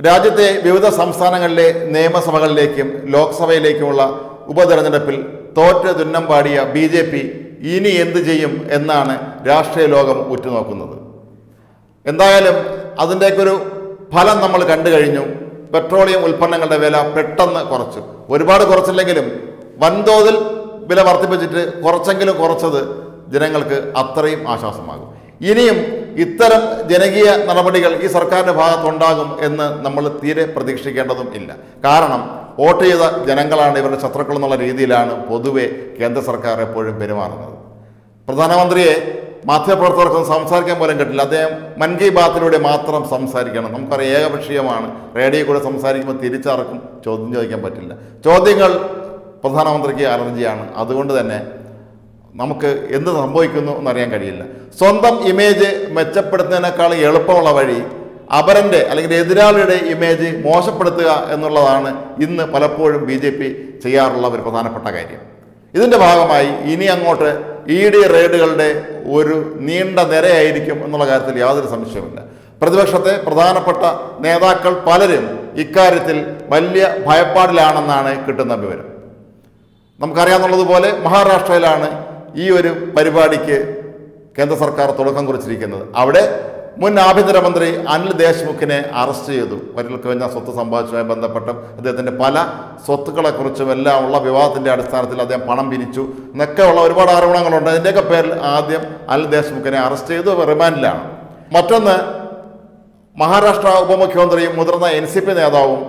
രാജ്യത്തെ വിവിധ സംസ്ഥാനങ്ങളിലെ നിയമസഭകളിലേക്കും ലോക്സഭയിലേക്കുമുള്ള ഉപതെരഞ്ഞെടുപ്പിൽ തോറ്റ് തുന്നം പാടിയ ബി ജെ പി ഇനി എന്ത് ചെയ്യും എന്നാണ് രാഷ്ട്രീയ ലോകം ഉറ്റുനോക്കുന്നത് എന്തായാലും അതിൻ്റെയൊക്കെ ഒരു ഫലം നമ്മൾ കണ്ടു കഴിഞ്ഞു പെട്രോളിയം ഉൽപ്പന്നങ്ങളുടെ വില പെട്ടെന്ന് കുറച്ചു ഒരുപാട് കുറച്ചില്ലെങ്കിലും വൻതോതിൽ വില വർദ്ധിപ്പിച്ചിട്ട് കുറച്ചെങ്കിലും കുറച്ചത് ജനങ്ങൾക്ക് അത്രയും ആശ്വാസമാകും ഇനിയും ഇത്തരം ജനകീയ നടപടികൾ ഈ സർക്കാരിൻ്റെ ഭാഗത്തുണ്ടാകും എന്ന് നമ്മൾ തീരെ പ്രതീക്ഷിക്കേണ്ടതും ഇല്ല കാരണം വോട്ട് ചെയ്ത ജനങ്ങളാണ് ഇവരുടെ ശത്രുക്കൾ എന്നുള്ള രീതിയിലാണ് പൊതുവെ കേന്ദ്ര സർക്കാർ എപ്പോഴും പെരുമാറുന്നത് പ്രധാനമന്ത്രിയെ മാധ്യമപ്രവർത്തകർക്കൊന്നും സംസാരിക്കാൻ പോലും കിട്ടില്ല അദ്ദേഹം മൻ കി ബാത്തിലൂടെ മാത്രം സംസാരിക്കണം നമുക്കറിയാം ഏകപക്ഷീയമാണ് റേഡിയോ കൂടെ സംസാരിക്കുമ്പോൾ തിരിച്ചറക്കും ചോദ്യം ചോദിക്കാൻ പറ്റില്ല ചോദ്യങ്ങൾ പ്രധാനമന്ത്രിക്ക് അലർജിയാണ് അതുകൊണ്ട് തന്നെ നമുക്ക് എന്ത് സംഭവിക്കുന്നു എന്നറിയാൻ കഴിയില്ല സ്വന്തം ഇമേജ് മെച്ചപ്പെടുത്തുന്നതിനേക്കാൾ എളുപ്പമുള്ള വഴി അപരൻ്റെ അല്ലെങ്കിൽ എതിരാളിയുടെ ഇമേജ് മോശപ്പെടുത്തുക എന്നുള്ളതാണ് ഇന്ന് പലപ്പോഴും ബി ജെ പി ചെയ്യാറുള്ള ഒരു പ്രധാനപ്പെട്ട കാര്യം ഇതിൻ്റെ ഭാഗമായി ഇനി അങ്ങോട്ട് ഇ ഡി റെയ്ഡുകളുടെ ഒരു നീണ്ട നിരയായിരിക്കും എന്നുള്ള കാര്യത്തിൽ യാതൊരു സംശയവുമില്ല പ്രതിപക്ഷത്തെ പ്രധാനപ്പെട്ട നേതാക്കൾ പലരും ഇക്കാര്യത്തിൽ വലിയ ഭയപ്പാടിലാണെന്നാണ് കിട്ടുന്ന വിവരം നമുക്കറിയാവുന്നതുപോലെ മഹാരാഷ്ട്രയിലാണ് ഈ ഒരു പരിപാടിക്ക് കേന്ദ്ര സർക്കാർ തുടക്കം കുറിച്ചിരിക്കുന്നത് അവിടെ മുൻ ആഭ്യന്തരമന്ത്രി അനിൽ ദേശ്മുഖിനെ അറസ്റ്റ് ചെയ്തു വരൽക്ക് കഴിഞ്ഞ സ്വത്ത് സമ്പാദിച്ചതുമായി ബന്ധപ്പെട്ടും അദ്ദേഹത്തിൻ്റെ പല സ്വത്തുക്കളെക്കുറിച്ചും എല്ലാം ഉള്ള വിവാദത്തിൻ്റെ അടിസ്ഥാനത്തിൽ അദ്ദേഹം പണം പിരിച്ചു എന്നൊക്കെ ഉള്ള ഒരുപാട് ആരോപണങ്ങളുണ്ട് അതിൻ്റെയൊക്കെ പേരിൽ ആദ്യം അനിൽ ദേശ്മുഖിനെ അറസ്റ്റ് ചെയ്തു റിമാൻഡിലാണ് മറ്റൊന്ന് മഹാരാഷ്ട്ര ഉപമുഖ്യമന്ത്രിയും മുതിർന്ന എൻ സി പി നേതാവും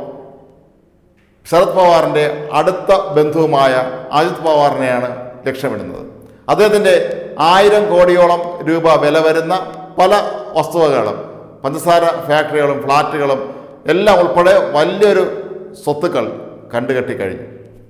ശരത് പവാറിൻ്റെ അടുത്ത ബന്ധുവുമായ അജിത് പവാറിനെയാണ് ലക്ഷ്യമിടുന്നത് അദ്ദേഹത്തിൻ്റെ ആയിരം കോടിയോളം രൂപ വില വരുന്ന പല വസ്തുവകകളും പഞ്ചസാര ഫാക്ടറികളും ഫ്ലാറ്റുകളും എല്ലാം ഉൾപ്പെടെ വലിയൊരു സ്വത്തുക്കൾ കണ്ടുകെട്ടി കഴിഞ്ഞു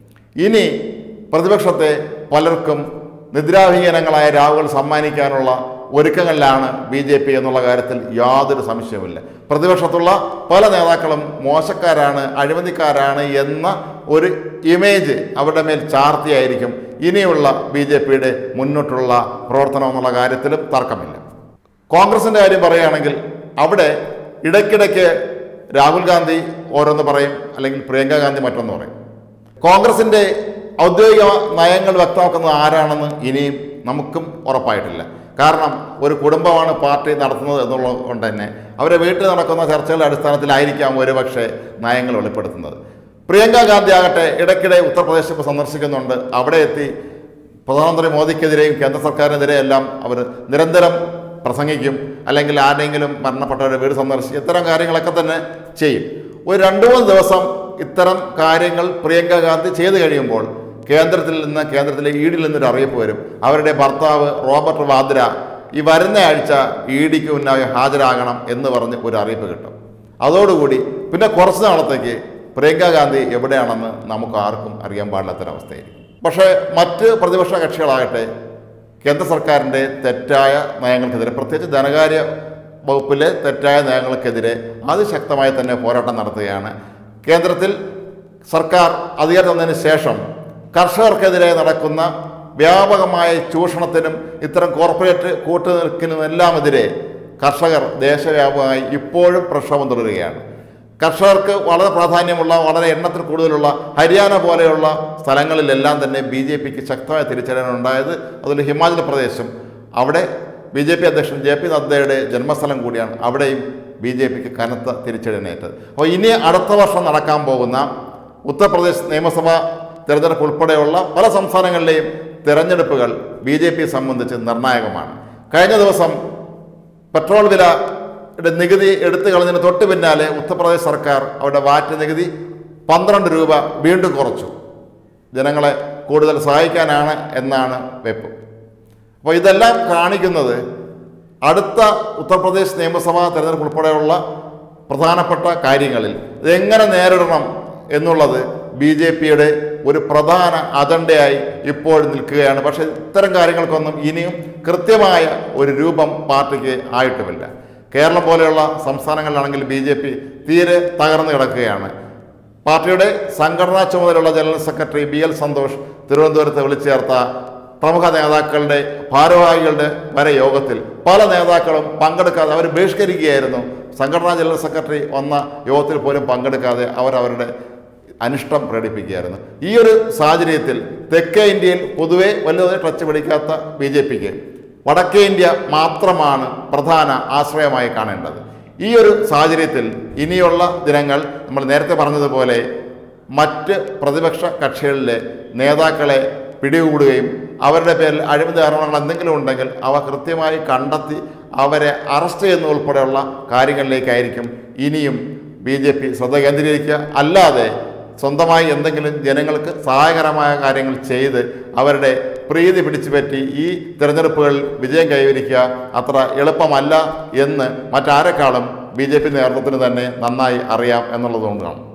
ഇനി പ്രതിപക്ഷത്തെ പലർക്കും നിദ്രാഭീകരങ്ങളായ രാവുകൾ സമ്മാനിക്കാനുള്ള ഒരുക്കങ്ങളിലാണ് ബി ജെ പി എന്നുള്ള കാര്യത്തിൽ യാതൊരു സംശയവുമില്ല പ്രതിപക്ഷത്തുള്ള പല നേതാക്കളും മോശക്കാരാണ് അഴിമതിക്കാരാണ് എന്ന ഒരു ഇമേജ് അവരുടെ മേൽ ചാർത്തിയായിരിക്കും ഇനിയുള്ള ബി ജെ പിയുടെ മുന്നോട്ടുള്ള പ്രവർത്തനം എന്നുള്ള കാര്യത്തിലും തർക്കമില്ല കോൺഗ്രസിൻ്റെ കാര്യം പറയുകയാണെങ്കിൽ അവിടെ ഇടയ്ക്കിടയ്ക്ക് രാഹുൽ ഗാന്ധി ഓരോന്ന് പറയും അല്ലെങ്കിൽ പ്രിയങ്ക ഗാന്ധി മറ്റൊന്ന് പറയും കോൺഗ്രസിൻ്റെ ഔദ്യോഗിക നയങ്ങൾ വ്യക്തമാക്കുന്നത് ആരാണെന്ന് ഇനിയും നമുക്കും ഉറപ്പായിട്ടില്ല കാരണം ഒരു കുടുംബമാണ് പാർട്ടി നടത്തുന്നത് എന്നുള്ളത് കൊണ്ട് തന്നെ അവരെ വീട്ടിൽ നടക്കുന്ന ചർച്ചകളുടെ അടിസ്ഥാനത്തിലായിരിക്കാം ഒരുപക്ഷെ നയങ്ങൾ വെളിപ്പെടുത്തുന്നത് പ്രിയങ്ക ഗാന്ധി ആകട്ടെ ഇടയ്ക്കിടെ ഉത്തർപ്രദേശ് ഇപ്പോൾ സന്ദർശിക്കുന്നുണ്ട് അവിടെ എത്തി പ്രധാനമന്ത്രി മോദിക്കെതിരെയും കേന്ദ്ര സർക്കാരിനെതിരെ എല്ലാം അവർ നിരന്തരം പ്രസംഗിക്കും അല്ലെങ്കിൽ ആരെങ്കിലും മരണപ്പെട്ടവരുടെ വീട് സന്ദർശിക്കും ഇത്തരം കാര്യങ്ങളൊക്കെ തന്നെ ചെയ്യും ഒരു രണ്ട് മൂന്ന് ദിവസം ഇത്തരം കാര്യങ്ങൾ പ്രിയങ്ക ഗാന്ധി ചെയ്തു കഴിയുമ്പോൾ കേന്ദ്രത്തിൽ നിന്ന് കേന്ദ്രത്തിലെ ഈഡിൽ നിന്നൊരു അറിയിപ്പ് വരും അവരുടെ ഭർത്താവ് റോബർട്ട് വാദ്ര ഈ വരുന്ന ആഴ്ച ഇ ഡിക്ക് മുന്നായി ഹാജരാകണം എന്ന് പറഞ്ഞ് ഒരു അറിയിപ്പ് കിട്ടും അതോടുകൂടി പിന്നെ കുറച്ച് നാളത്തേക്ക് പ്രിയങ്ക ഗാന്ധി എവിടെയാണെന്ന് നമുക്ക് ആർക്കും അറിയാൻ പാടില്ലാത്തൊരവസ്ഥയായിരിക്കും പക്ഷേ മറ്റ് പ്രതിപക്ഷ കക്ഷികളാകട്ടെ കേന്ദ്ര സർക്കാരിൻ്റെ തെറ്റായ നയങ്ങൾക്കെതിരെ പ്രത്യേകിച്ച് ധനകാര്യ വകുപ്പിലെ തെറ്റായ നയങ്ങൾക്കെതിരെ അതിശക്തമായി തന്നെ പോരാട്ടം നടത്തുകയാണ് കേന്ദ്രത്തിൽ സർക്കാർ അധികാരം തന്നതിന് ശേഷം കർഷകർക്കെതിരെ നടക്കുന്ന വ്യാപകമായ ചൂഷണത്തിനും ഇത്തരം കോർപ്പറേറ്റ് കൂട്ടുനിൽക്കിനും എല്ലാമെതിരെ കർഷകർ ദേശവ്യാപകമായി ഇപ്പോഴും പ്രക്ഷോഭം തുടരുകയാണ് കർഷകർക്ക് വളരെ പ്രാധാന്യമുള്ള വളരെ എണ്ണത്തിൽ കൂടുതലുള്ള ഹരിയാന പോലെയുള്ള സ്ഥലങ്ങളിലെല്ലാം തന്നെ ബി ജെ പിക്ക് ശക്തമായ തിരിച്ചറിയാനുണ്ടായത് അതിൽ ഹിമാചൽ പ്രദേശും അവിടെ ബി ജെ പി അധ്യക്ഷൻ ജെ പി നദ്ദയുടെ ജന്മസ്ഥലം കൂടിയാണ് അവിടെയും ബി ജെ പിക്ക് കനത്ത തിരിച്ചടിനേറ്റത് അപ്പോൾ ഇനി അടുത്ത വർഷം നടക്കാൻ പോകുന്ന ഉത്തർപ്രദേശ് നിയമസഭാ തെരഞ്ഞെടുപ്പ് ഉൾപ്പെടെയുള്ള പല സംസ്ഥാനങ്ങളിലെയും തെരഞ്ഞെടുപ്പുകൾ ബി ജെ പിയെ സംബന്ധിച്ച് നിർണായകമാണ് കഴിഞ്ഞ ദിവസം പെട്രോൾ വിലയുടെ നികുതി എടുത്തു കളഞ്ഞതിന് തൊട്ട് പിന്നാലെ ഉത്തർപ്രദേശ് സർക്കാർ അവരുടെ വാറ്റ് നികുതി പന്ത്രണ്ട് രൂപ വീണ്ടും കുറച്ചു ജനങ്ങളെ കൂടുതൽ സഹായിക്കാനാണ് എന്നാണ് വെപ്പ് അപ്പോൾ ഇതെല്ലാം കാണിക്കുന്നത് അടുത്ത ഉത്തർപ്രദേശ് നിയമസഭാ തെരഞ്ഞെടുപ്പ് ഉൾപ്പെടെയുള്ള പ്രധാനപ്പെട്ട കാര്യങ്ങളിൽ ഇതെങ്ങനെ നേരിടണം എന്നുള്ളത് ബി ജെ പിയുടെ ഒരു പ്രധാന അജണ്ടയായി ഇപ്പോൾ നിൽക്കുകയാണ് പക്ഷേ ഇത്തരം കാര്യങ്ങൾക്കൊന്നും ഇനിയും കൃത്യമായ ഒരു രൂപം പാർട്ടിക്ക് ആയിട്ടുമില്ല കേരളം പോലെയുള്ള സംസ്ഥാനങ്ങളിലാണെങ്കിൽ ബി ജെ പി തീരെ തകർന്നു കിടക്കുകയാണ് പാർട്ടിയുടെ സംഘടനാ ചുമതലയുള്ള general secretary B L Santhosh തിരുവനന്തപുരത്ത് വിളിച്ചു ചേർത്ത പ്രമുഖ നേതാക്കളുടെ ഭാരവാഹികളുടെ വരെ യോഗത്തിൽ പല നേതാക്കളും പങ്കെടുക്കാതെ അവർ ബഹിഷ്കരിക്കുകയായിരുന്നു സംഘടനാ ജനറൽ സെക്രട്ടറി വന്ന യോഗത്തിൽ പോലും പങ്കെടുക്കാതെ അവരവരുടെ അനിഷ്ടം പ്രകടിപ്പിക്കുകയായിരുന്നു ഈ ഒരു സാഹചര്യത്തിൽ തെക്കേ ഇന്ത്യയിൽ പൊതുവെ വലുതായി ടച്ച് പിടിക്കാത്ത ബി ജെ പിക്ക് വടക്കേ ഇന്ത്യ മാത്രമാണ് പ്രധാന ആശ്രയമായി കാണേണ്ടത് ഈ ഒരു സാഹചര്യത്തിൽ ഇനിയുള്ള ദിനങ്ങൾ നമ്മൾ നേരത്തെ പറഞ്ഞതുപോലെ മറ്റ് പ്രതിപക്ഷ കക്ഷികളിലെ നേതാക്കളെ പിടികൂടുകയും അവരുടെ പേരിൽ അഴിമതി ആരോപണങ്ങൾ എന്തെങ്കിലും ഉണ്ടെങ്കിൽ അവ കൃത്യമായി കണ്ടെത്തി അവരെ അറസ്റ്റ് ചെയ്യുന്ന ഉൾപ്പെടെയുള്ള കാര്യങ്ങളിലേക്കായിരിക്കും ഇനിയും ബി ജെ പി ശ്രദ്ധ കേന്ദ്രീകരിക്കുക അല്ലാതെ സ്വന്തമായി എന്തെങ്കിലും ജനങ്ങൾക്ക് സഹായകരമായ കാര്യങ്ങൾ ചെയ്ത് അവരുടെ പ്രീതി പിടിച്ചു പറ്റി ഈ തിരഞ്ഞെടുപ്പുകളിൽ വിജയം കൈവരിക്കുക അത്ര എളുപ്പമല്ല എന്ന് മറ്റാരെക്കാളും ബി ജെ പി നേതൃത്വത്തിന് തന്നെ നന്നായി അറിയാം എന്നുള്ളതുകൊണ്ടാണ്